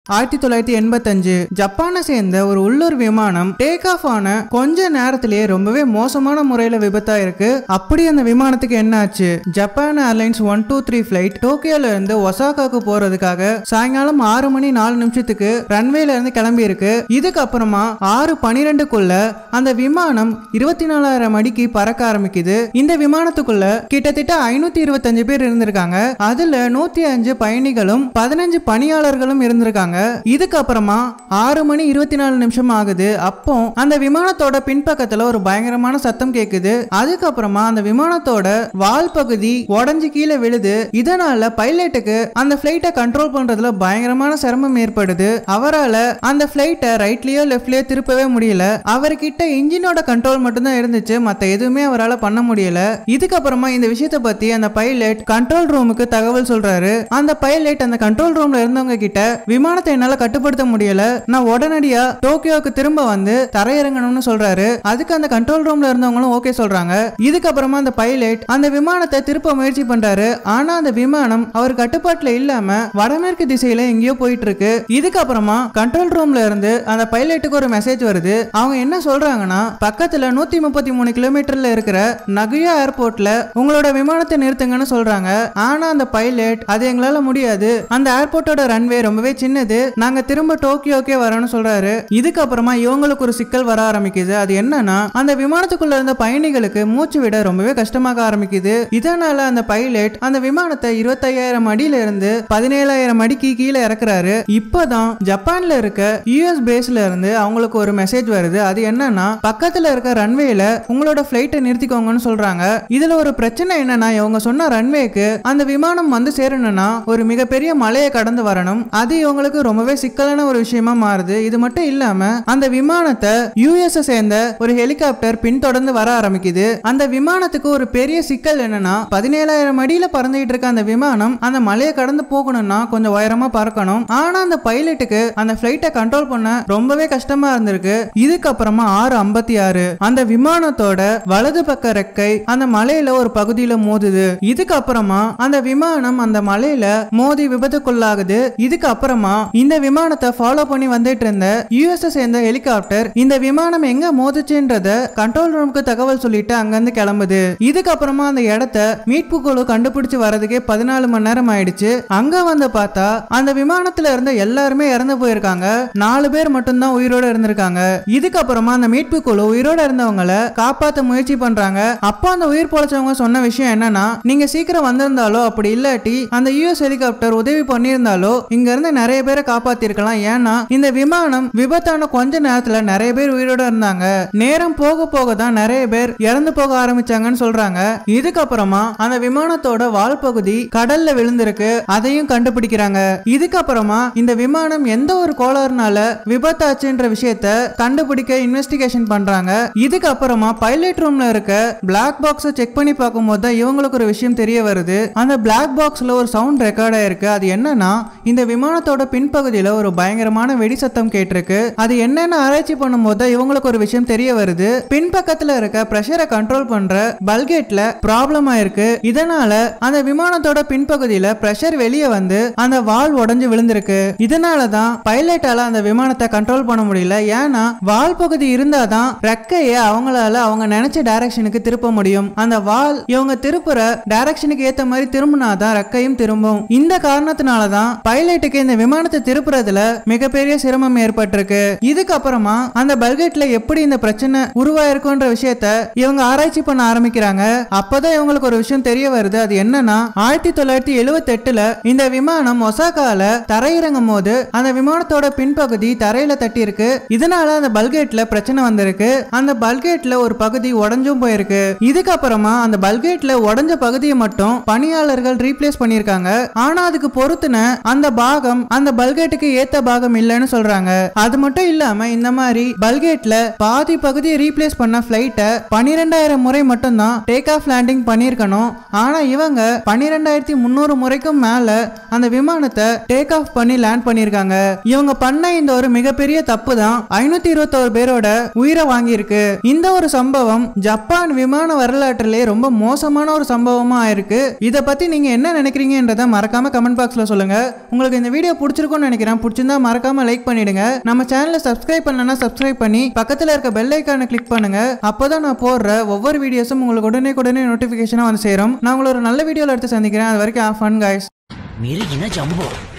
ஆயிரத்தி தொள்ளாயிரத்தி எண்பத்தஞ்சு ஜப்பானை சேர்ந்த ஒரு உள்ளூர் விமானம் டேக் ஆஃப் ஆன கொஞ்ச நேரத்திலேயே ரொம்பவே மோசமான முறையில விபத்தா இருக்கு அப்படி அந்த விமானத்துக்கு என்ன ஆச்சு Japan airlines one two three flight டோக்கியோல இருந்து ஒசாகாக்கு போறதுக்காக சாயங்காலம் ஆறு மணி நாலு நிமிஷத்துக்கு ரன்வேல இருந்து கிளம்பி இருக்கு இதுக்கப்புறமா ஆறு பனிரெண்டுக்குள்ள அந்த விமானம் இருபத்தி நாலாயிரம் அடிக்கு பறக்க ஆரம்பிக்குது இந்த விமானத்துக்குள்ள கிட்டத்தட்ட ஐநூத்தி இருபத்தஞ்சு பேர் இருந்திருக்காங்க அதுல நூத்தி அஞ்சு பயணிகளும் பதினஞ்சு பணியாளர்களும் இருந்திருக்காங்க இதுக்கப்புறமா ஆறு மணி இருபத்தி நாலு நிமிஷம் ஆகுது அப்போ அந்த விமானத்தோட பின்பக்கத்துல ஒரு பயங்கரமான சத்தம் கேக்குது அதுக்கப்புறமா அந்த விமானத்தோட வால் பகுதி உடஞ்சு கீழே விழுது இதனால பைலட்டுக்கு அந்த பிளைட்டை கண்ட்ரோல் பண்றதுல பயங்கரமான சிரமம் ஏற்படுது அவரால அந்த பிளைட்டை ரைட்லயோ லெஃப்ட்லயோ திருப்பவே முடியல அவர்கிட்ட இன்ஜினோட கண்ட்ரோல் மட்டும்தான் இருந்துச்சு மத்த எதுவுமே அவரால பண்ண முடியல இதுக்கப்புறமா இந்த விஷயத்தை பத்தி அந்த பைலட் கண்ட்ரோல் ரூமுக்கு தகவல் சொல்றாரு அந்த பைலட் அந்த கண்ட்ரோல் ரூம்ல இருந்தவங்க கிட்ட விமானத்தை என்னால கட்டுப்படுத்த முடியல நான் உடனடியா டோக்கியோக்கு திரும்ப வந்து தரையிறங்கணும்னு சொல்றாரு அதுக்கு அந்த கண்ட்ரோல் ரூம்ல இருந்தவங்களும் ஓகே சொல்றாங்க இதுக்கப்புறமா அந்த பைலட் அந்த விமானத்தை திருப்ப முயற்சி பண்றாரு ஆனா அந்த விமானம் அவர் கட்டுப்பாட்டுல இல்லாம வடமேற்கு திசையில எங்கேயோ போயிட்டு இருக்கு இதுக்கப்புறமா கண்ட்ரோல் ரூம்ல இருந்து அந்த பைலட்டுக்கு ஒரு மெசேஜ் வருது அவங்க என்ன சொல்றாங்கன்னா பக்கத்துல நூத்தி முப்பத்தி மூணு கிலோமீட்டர்ல இருக்கிற நகுயா ஏர்போர்ட்ல உங்களோட விமானத்தை நிறுத்துங்கன்னு சொல்றாங்க ஆனா அந்த பைலட் அது எங்களால முடியாது அந்த ஏர்போர்ட்டோட ரன்வே ரொம்பவே சின்னது நாங்க திரும்ப டோக்கியோக்கே வரோம்னு சொல்றாரு இதுக்கப்புறமா இவங்களுக்கு ஒரு சிக்கல் வர ஆரம்பிக்குது அது என்னன்னா அந்த விமானத்துக்குள்ள இருந்த பயணிகளுக்கு மூச்சு விட ரொம்பவே கஷ்டமாக ஆரம்பிக்குது இதனால அந்த பைலட் அந்த விமானத்தை இருபத்தையாயிரம் அடியில இருந்து பதினேழாயிரம் அடிக்கு கீழே இறக்குறாரு இப்பதான் ஜப்பான்ல இருக்க யூஎஸ் பேஸ்ல இருந்து அவங்களுக்கு ஒரு மெசேஜ் வருது அது என்னன்னா பக்கத்துல இருக்க ரன்வேல உங்களோட பிளைட்டை நிறுத்திக்கோங்கன்னு சொல்றாங்க இதுல ஒரு பிரச்சனை என்னன்னா இவங்க சொன்ன ரன்வேக்கு அந்த விமானம் வந்து சேரணும்னா ஒரு மிகப்பெரிய மலையை கடந்து வரணும் அது இவங்களுக்கு ரொம்பவே சிக்கலான ஒரு விஷயமா மாறுது இது மட்டும் இல்லாம அந்த விமானத்தை யூஎஸ் சேர்ந்த ஒரு ஹெலிகாப்டர் பின்தொடர்ந்து வர ஆரம்பிக்குது அந்த விமானத்துக்கு ஒரு பெரிய சிக்கல் என்னன்னா பதினேழாயிரம் அடியில பறந்துகிட்டு இருக்க அந்த விமானம் அந்த மலையை கடந்து போகணும்னா கொஞ்சம் உயரமா பறக்கணும் ஆனா அந்த பைலட்டுக்கு அந்த பிளைட்டை கண்ட்ரோல் பண்ண ரொம்பவே கஷ்டமா இருந்திருக்கு இதுக்கப்புறமா ஆறு ஐம்பத்தி ஆறு அந்த விமானத்தோட வலது பக்க ரெக்கை அந்த மலையில ஒரு பகுதியில மோதுது இதுக்கப்புறமா அந்த விமானம் அந்த மலையில மோதி விபத்துக்குள்ளாகுது இதுக்கப்புறமா இந்த விமானத்தை ஃபாலோ பண்ணி வந்துட்டு இருந்த யூஎஸ் சேர்ந்த ஹெலிகாப்டர் இந்த விமானம் எங்க மோதுச்சுன்றத கண்ட்ரோல் ரூமுக்கு தகவல் சொல்லிட்டு அங்கிருந்து கிளம்புது இதுக்கப்புறமா அந்த இடத்த மீட்பு குழு கண்டுபிடிச்சு வரதுக்கே பதினாலு மணி நேரம் ஆயிடுச்சு அங்க வந்து பார்த்தா அந்த விமானத்துல இருந்த எல்லாருமே இறந்து போயிருக்காங்க நாலு பேர் மட்டும்தான் உயிரோட இருந்திருக்காங்க இதுக்கப்புறமா அந்த மீட்பு குழு உயிரோட இருந்தவங்கள காப்பாத்த முயற்சி பண்றாங்க அப்போ அந்த உயிர் பொழைச்சவங்க சொன்ன விஷயம் என்னன்னா நீங்க சீக்கிரம் வந்திருந்தாலோ அப்படி இல்லாட்டி அந்த யூஎஸ் ஹெலிகாப்டர் உதவி பண்ணியிருந்தாலோ இங்க இருந்து நிறைய பேரை காப்பாத்திருக்கலாம் ஏன்னா இந்த விமானம் விபத்தான கொஞ்ச நேரத்துல நிறைய பேர் உயிரோட இருந்தாங்க நேரம் போக போக தான் நிறைய பேர் இறந்து போக ஆரம்பிச்சாங்கன்னு சொல்றாங்க இதுக்கப்புறமா அந்த விமானத்தோட வால் பகுதி கடல்ல விழுந்திருக்கு அதையும் கண்டுபிடிக்கிறாங்க இதுக்கப்புறமா இந்த விமானம் எந்த ஒரு கோளாறுனால விபத்தாச்சுன்ற விஷயத்த கண்டுபிடிக்க இன்வெஸ்டிகேஷன் பண்றாங்க இதுக்கப்புறமா பைலட் ரூம்ல இருக்க பிளாக் பாக்ஸை செக் பண்ணி பார்க்கும்போது தான் இவங்களுக்கு ஒரு விஷயம் தெரிய வருது அந்த பிளாக் பாக்ஸ்ல ஒரு சவுண்ட் ரெக்கார்ட் ஆயிருக்கு அது என்னன்னா இந்த விமானத்தோட பின்பகுதியில ஒரு பயங்கரமான வெடி சத்தம் கேட்டிருக்கு அது என்னன்னு ஆராய்ச்சி பண்ணும்போது தான் இவங்களுக்கு ஒரு விஷயம் தெரிய வருது பின்பக்கத்துல இருக்க பிரஷரை கண்ட்ரோல் பண்ற பல்கேட்ல ப்ராப்ளம் ஆயிருக்கு இதனால அந்த விமானத்தோட பின்பகுதியில பிரஷர் வெளியே வந்து அந்த வால் உடைஞ்சு விழுந்திருக்கு இதனால தான் பைலட்டால அந்த விமானத்தை கண்ட்ரோல் பண்ண முடியல ஏன்னா வால் பகுதி இருந்தாதான் ரெக்கைய அவங்களால அவங்க நினைச்ச டைரக்ஷனுக்கு திருப்ப முடியும் அந்த வால் இவங்க திருப்புற டைரக்ஷனுக்கு ஏத்த மாதிரி திரும்பினாதான் ரெக்கையும் திரும்பும் இந்த காரணத்தினால தான் பைலட்டுக்கு இந்த விமானத்தை திருப்புறதுல மிகப்பெரிய சிரமம் ஏற்பட்டிருக்கு இதுக்கப்புறமா அந்த பல்கேட்ல எப்படி இந்த பிரச்சனை உருவாயிருக்குன்ற விஷயத்த இவங்க ஆராய்ச்சி பண்ண ஆரம்பிக்கிறாங்க அப்பதான் இவங்களுக்கு ஒரு விஷயம் தெரிய வருது அது என்னன்னா ஆயிரத்தி தொள்ளாயிரத்தி எழுவத்தி எட்டுல இந்த விமானம் ஒசாகால தரையிறங்கும் போது அந்த விமானத்தோட பின்பகுதி தரையில தட்டி இருக்கு இதனால அந்த பல்கேட்ல பிரச்சனை வந்திருக்கு அந்த பல்கேட்ல ஒரு பகுதி உடஞ்சும் போயிருக்கு இதுக்கப்புறமா அந்த பல்கேட்ல உடஞ்ச பகுதியை மட்டும் பணியாளர்கள் ரீப்ளேஸ் பண்ணிருக்காங்க ஆனா அதுக்கு பொருத்தின அந்த பாகம் அந்த பல்கேட்டுக்கு ஏத்த பாகம் இல்லைன்னு சொல்றாங்க அது மட்டும் இல்லாம இந்த மாதிரி பல்கேட்ல பாதி பகுதியை ரீப்ளேஸ் பண்ண பிளைட்டை பன்னிரெண்டாயிரம் முறை மட்டும்தான் டேக் ஆஃப் லேண்டிங் பண்ணியிருக்கணும் ஆனா இவங்க பன்னிரெண்டாயிரத்தி முந்நூறு முறைக்கும் மேல அந்த விமானத்தை டேக் ஆஃப் பண்ணி லேண்ட் பண்ணியிருக்காங்க இவங்க பண்ண இந்த ஒரு மிகப்பெரிய தப்பு தான் ஐநூத்தி இருபத்தோரு பேரோட உயிரை வாங்கியிருக்கு இந்த ஒரு சம்பவம் ஜப்பான் விமான வரலாற்றிலே ரொம்ப மோசமான ஒரு சம்பவமா ஆயிருக்கு இதை பத்தி நீங்க என்ன நினைக்கிறீங்கன்றத மறக்காம கமெண்ட் பாக்ஸ்ல சொல்லுங்க உங்களுக்கு இந்த வீடியோ பிடிச்சிருக்கும் பிடிச்சிருக்கும்னு நினைக்கிறேன் பிடிச்சிருந்தா மறக்காம லைக் பண்ணிடுங்க நம்ம சேனலை சப்ஸ்கிரைப் பண்ணலன்னா சப்ஸ்கிரைப் பண்ணி பக்கத்துல இருக்க பெல் ஐக்கானை கிளிக் பண்ணுங்க அப்பதான் நான் போடுற ஒவ்வொரு வீடியோஸும் உங்களுக்கு உடனே உடனே நோட்டிபிகேஷனா வந்து சேரும் நான் உங்களை ஒரு நல்ல வீடியோல எடுத்து சந்திக்கிறேன் அது வரைக்கும் ஃபன் guys மிருகின ஜம்போ